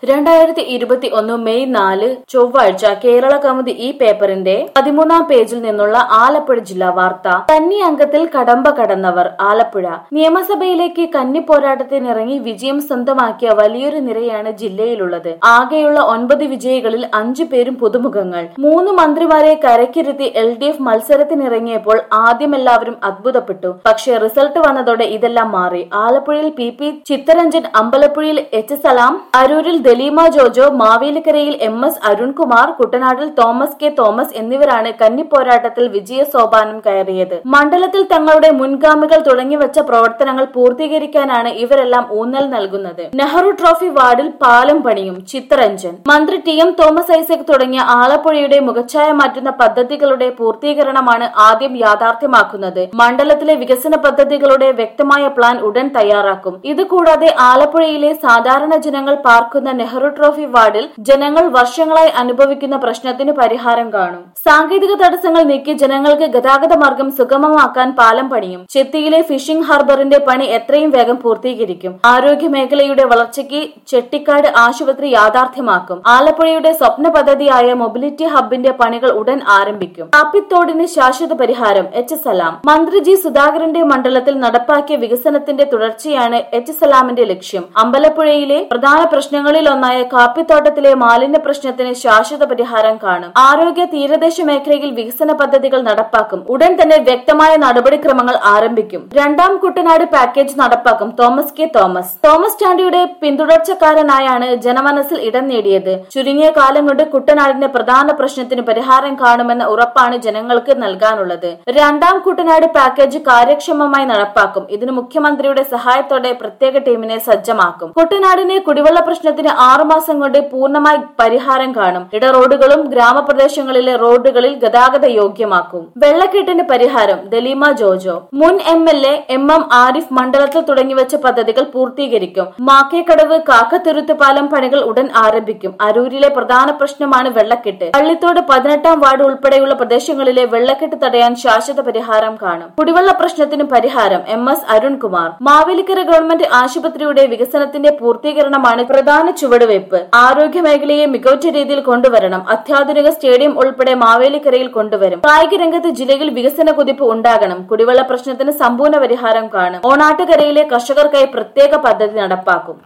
രണ്ടായിരത്തി ഇരുപത്തി ഒന്ന് മെയ് നാല് ചൊവ്വാഴ്ച കേരള കൗമുദി ഈ പേപ്പറിന്റെ പതിമൂന്നാം പേജിൽ നിന്നുള്ള ആലപ്പുഴ ജില്ലാ വാർത്ത കന്നി അംഗത്തിൽ കടമ്പ കടന്നവർ ആലപ്പുഴ നിയമസഭയിലേക്ക് കന്നി പോരാട്ടത്തിനിറങ്ങി വിജയം സ്വന്തമാക്കിയ വലിയൊരു നിരയാണ് ജില്ലയിലുള്ളത് ആകെയുള്ള ഒൻപത് വിജയികളിൽ അഞ്ചു പേരും പുതുമുഖങ്ങൾ മൂന്ന് മന്ത്രിമാരെ കരക്കിരുത്തി എൽ ഡി എഫ് മത്സരത്തിനിറങ്ങിയപ്പോൾ ആദ്യം എല്ലാവരും അത്ഭുതപ്പെട്ടു പക്ഷേ റിസൾട്ട് വന്നതോടെ ഇതെല്ലാം മാറി ആലപ്പുഴയിൽ പി പി ചിത്തരഞ്ജൻ അമ്പലപ്പുഴയിൽ എച്ച് സലാം അരൂരിൽ ദലീമ ജോജോ മാവേലിക്കരയിൽ എം എസ് അരുൺകുമാർ കുട്ടനാട്ടിൽ തോമസ് കെ തോമസ് എന്നിവരാണ് കന്നിപ്പോരാട്ടത്തിൽ വിജയ സോപാനം കയറിയത് മണ്ഡലത്തിൽ തങ്ങളുടെ മുൻഗാമികൾ തുടങ്ങിവച്ച പ്രവർത്തനങ്ങൾ പൂർത്തീകരിക്കാനാണ് ഇവരെല്ലാം ഊന്നൽ നൽകുന്നത് നെഹ്റു ട്രോഫി വാർഡിൽ പാലം പണിയും ചിത്തരഞ്ജൻ മന്ത്രി ടി എം തോമസ് ഐസക് തുടങ്ങിയ ആലപ്പുഴയുടെ മുഖച്ഛായ മാറ്റുന്ന പദ്ധതികളുടെ പൂർത്തീകരണമാണ് ആദ്യം യാഥാർത്ഥ്യമാക്കുന്നത് മണ്ഡലത്തിലെ വികസന പദ്ധതികളുടെ വ്യക്തമായ പ്ലാൻ ഉടൻ തയ്യാറാക്കും ഇതുകൂടാതെ ആലപ്പുഴയിലെ സാധാരണ ജനങ്ങൾ പാർക്കുന്ന നെഹ്റു ട്രോഫി വാർഡിൽ ജനങ്ങൾ വർഷങ്ങളായി അനുഭവിക്കുന്ന പ്രശ്നത്തിന് പരിഹാരം കാണും സാങ്കേതിക തടസ്സങ്ങൾ നീക്കി ജനങ്ങൾക്ക് ഗതാഗത മാർഗം സുഗമമാക്കാൻ പാലം പണിയും ചെത്തിയിലെ ഫിഷിംഗ് ഹാർബറിന്റെ പണി എത്രയും വേഗം പൂർത്തീകരിക്കും ആരോഗ്യ മേഖലയുടെ വളർച്ചയ്ക്ക് ചെട്ടിക്കാട് ആശുപത്രി യാഥാർത്ഥ്യമാക്കും ആലപ്പുഴയുടെ സ്വപ്ന പദ്ധതിയായ മൊബിലിറ്റി ഹബിന്റെ പണികൾ ഉടൻ ആരംഭിക്കും കാപ്പിത്തോടിന് ശാശ്വത പരിഹാരം എച്ച് സലാം മന്ത്രി ജി സുധാകരന്റെ മണ്ഡലത്തിൽ നടപ്പാക്കിയ വികസനത്തിന്റെ തുടർച്ചയാണ് എച്ച് സലാമിന്റെ ലക്ഷ്യം അമ്പലപ്പുഴയിലെ പ്രധാന പ്രശ്നങ്ങളിലൊന്നായ കാപ്പിത്തോട്ടത്തിലെ മാലിന്യ പ്രശ്നത്തിന് ശാശ്വത പരിഹാരം കാണും ആരോഗ്യ തീരദേശ മേഖലയിൽ വികസന പദ്ധതികൾ നടപ്പാക്കും ഉടൻ തന്നെ വ്യക്തമായ നടപടിക്രമങ്ങൾ ആരംഭിക്കും രണ്ടാം കുട്ടനാട് പാക്കേജ് നടപ്പാക്കും തോമസ് കെ തോമസ് തോമസ് ചാണ്ടിയുടെ പിന്തുടർച്ചക്കാരനായാണ് ജനമനസ്സിൽ ഇടം നേടിയത് ചുരുങ്ങിയ കാലം കൊണ്ട് കുട്ടനാടിന്റെ പ്രധാന പ്രശ്നത്തിന് പരിഹാരം കാണുമെന്ന ഉറപ്പാണ് ജനങ്ങൾക്ക് നൽകാനുള്ളത് രണ്ടാം കുട്ടനാട് പാക്കേജ് കാര്യക്ഷമമായി നടപ്പാക്കും ഇതിന് മുഖ്യമന്ത്രിയുടെ സഹായത്തോടെ പ്രത്യേക ടീമിനെ സജ്ജമാക്കും കുട്ടനാടിനെ കുടിവെള്ള പ്രശ്നത്തിന് ആറുമാസം കൊണ്ട് പൂർണ്ണമായി പരിഹാരം കാണും ഇട റോഡുകളും ഗ്രാമപ്രദേശങ്ങളിലെ റോഡുകളിൽ ഗതാഗത യോഗ്യമാക്കും വെള്ളക്കെട്ടിന് പരിഹാരം ദലീമ ജോജോ മുൻ M L A M M Arif മണ്ഡലത്തിൽ തുടങ്ങിവച്ച പദ്ധതികൾ പൂർത്തീകരിക്കും മാക്കേക്കടവ് കാക്കത്തുരുത്ത് പാലം പണികൾ ഉടൻ ആരംഭിക്കും അരൂരിലെ പ്രധാന പ്രശ്നമാണ് വെള്ളക്കെട്ട് പള്ളിത്തോട് പതിനെട്ടാം വാർഡ് ഉൾപ്പെടെയുള്ള പ്രദേശങ്ങളിലെ വെള്ളക്കെട്ട് തടയാൻ ശാശ്വത പരിഹാരം കാണും കുടിവെള്ള പ്രശ്നത്തിനും പരിഹാരം M S Arunkumar Mavelikkara government ആശുപത്രിയുടെ വികസനത്തിന്റെ പൂർത്തീകരണമാണ് പ്രധാന ചുവടുവയ്പ് ആരോഗ്യ മേഖലയെ മികവുറ്റ രീതിയിൽ കൊണ്ടുവരണം അത്യാധുനിക സ്റ്റേഡിയം ഉൾപ്പെടെ മാവേലിക്കരയിൽ കൊണ്ടുവരും കായിക രംഗത്ത് ജില്ലയിൽ വികസന കുതിപ്പ് ഉണ്ടാകണം കുടിവെള്ള പ്രശ്നത്തിന് സമ്പൂർണ്ണ പരിഹാരം കാണും ഓണാട്ടുകരയിലെ കർഷകർക്കായി പ്രത്യേക പദ്ധതി നടപ്പാക്കും